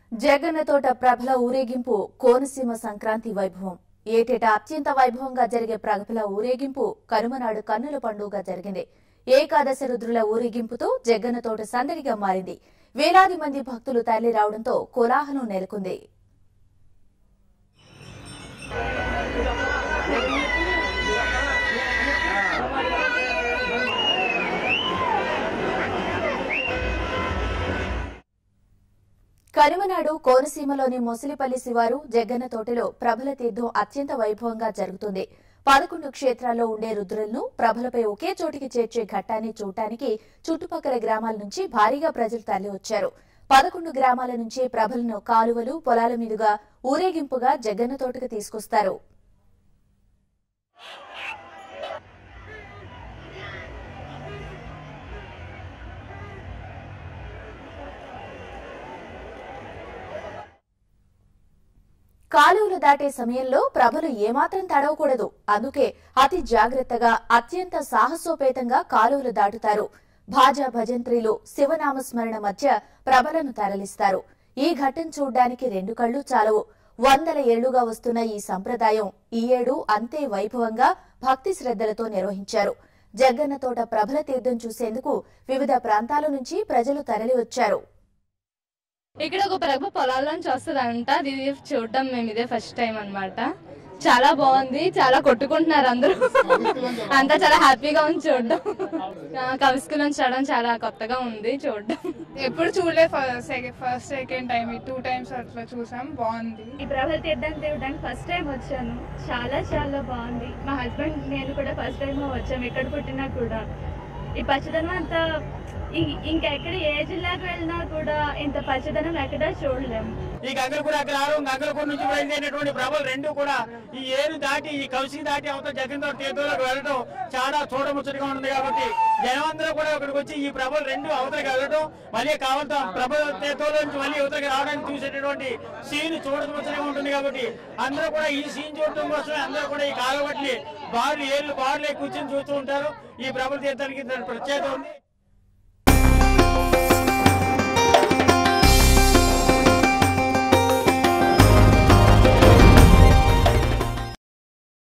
జగన్నతోట ప్రభల ఊరేగింపు కోనసీమ సంక్రాంతి వైభవం ఏటేటా అత్యంత వైభవంగా జరిగే ప్రభల ఊరేగింపు కనుమనాడు కన్నుల పండుగ జరిగింది ఏకాదశి రుద్రుల ఊరేగింపుతో జగన్నతోట సందడిగా మారింది వేలాది మంది భక్తులు తరలి రావడంతో కోలాహలం నెలకొంది కనుమనాడు కోనసీమలోని మొసిలిపల్లి శివారు జగ్గన్న తోటలో ప్రభల తీర్థం అత్యంత వైభవంగా జరుగుతుంది పదకొండు క్షేత్రాల్లో ఉండే రుద్రులను ప్రభలపై ఒకే చోటికి చేర్చే ఘట్టాన్ని చూడటానికి చుట్టుపక్కల గ్రామాల నుంచి భారీగా ప్రజలు తరలి వచ్చారు పదకొండు గ్రామాల నుంచి ప్రభలను కాలువలు పొలాల మీదుగా ఊరేగింపుగా జగ్గన్న తోటకు తీసుకొస్తారు కాలువలు దాటే సమయంలో ప్రభలు ఏమాత్రం తడవకూడదు అందుకే అతి జాగ్రత్తగా అత్యంత సాహసోపేతంగా కాలువలు దాటుతారు భాజా భజంత్రీలు శివనామస్మరణ మధ్య ప్రభలను తరలిస్తారు ఈ ఘట్టం చూడ్డానికి రెండు కళ్ళు చాలవు వందల ఏళ్లుగా వస్తున్న ఈ సంప్రదాయం ఈ ఏడు అంతే వైభవంగా భక్తి శ్రద్ధలతో నిర్వహించారు జగ్గన్న తోట ప్రభల తీర్థం చూసేందుకు వివిధ ప్రాంతాల నుంచి ప్రజలు తరలి వచ్చారు ఇక్కడ ఒక ప్రభ పొలాల్లోంచి వస్తుందంట అది చూడడం మేము ఇదే ఫస్ట్ టైం అన్నమాట చాలా బాగుంది చాలా కొట్టుకుంటున్నారు అందరూ అంతా చాలా హ్యాపీగా ఉంది చూడడం కవిస్కులోంచి రావడం చాలా కొత్తగా ఉంది చూడడం ఎప్పుడు చూడలే first second time two times అట్లా చూసాం బాగుంది ఈ ప్రభల తీర్థం తిరగడానికి ఫస్ట్ టైం వచ్చాను చాలా చాలా బాగుంది మా హస్బెండ్ నేను కూడా ఫస్ట్ టైం వచ్చాము ఎక్కడ పుట్టినా కూడా ఈ పచ్చదనం అంతా ఇ- ఇంకా ఎక్కడ ఏ జిల్లాకు వెళ్ళినా కూడా ఇంత పచ్చదనం ఎక్కడా చూడలేము ఈ గంగలపూర్ అగ్రహారం గంగలపూర్ నుంచి బయలుదేరినటువంటి ప్రభలు రెండు కూడా ఈ ఏరు దాటి ఈ కౌశి దాటి అవతల జగన్తో తీర్థంలోకి వెళ్ళడం చాలా చూడముచ్చటగా ఉంటుంది కాబట్టి జనమందరూ కూడా ఇక్కడికి వచ్చి ఈ ప్రభలు రెండు అవతలకి వెళ్ళడం మళ్ళీ కావాలంటే ప్రభల తీర్థంలో నుంచి మళ్ళీ అవతలకి రావడానికి చూసేటటువంటి సీన్ చూడముచ్చటగా ఉంటుంది కాబట్టి అందరూ కూడా ఈ సీన్ చూడటం కోసమే అందరూ కూడా ఈ కాలవట్ని బారులు ఏళ్ళు బారులు కూర్చొని చూస్తూ ఉంటారు ఈ ప్రభల తీర్థానికి దాని ప్రత్యేకత ఉంది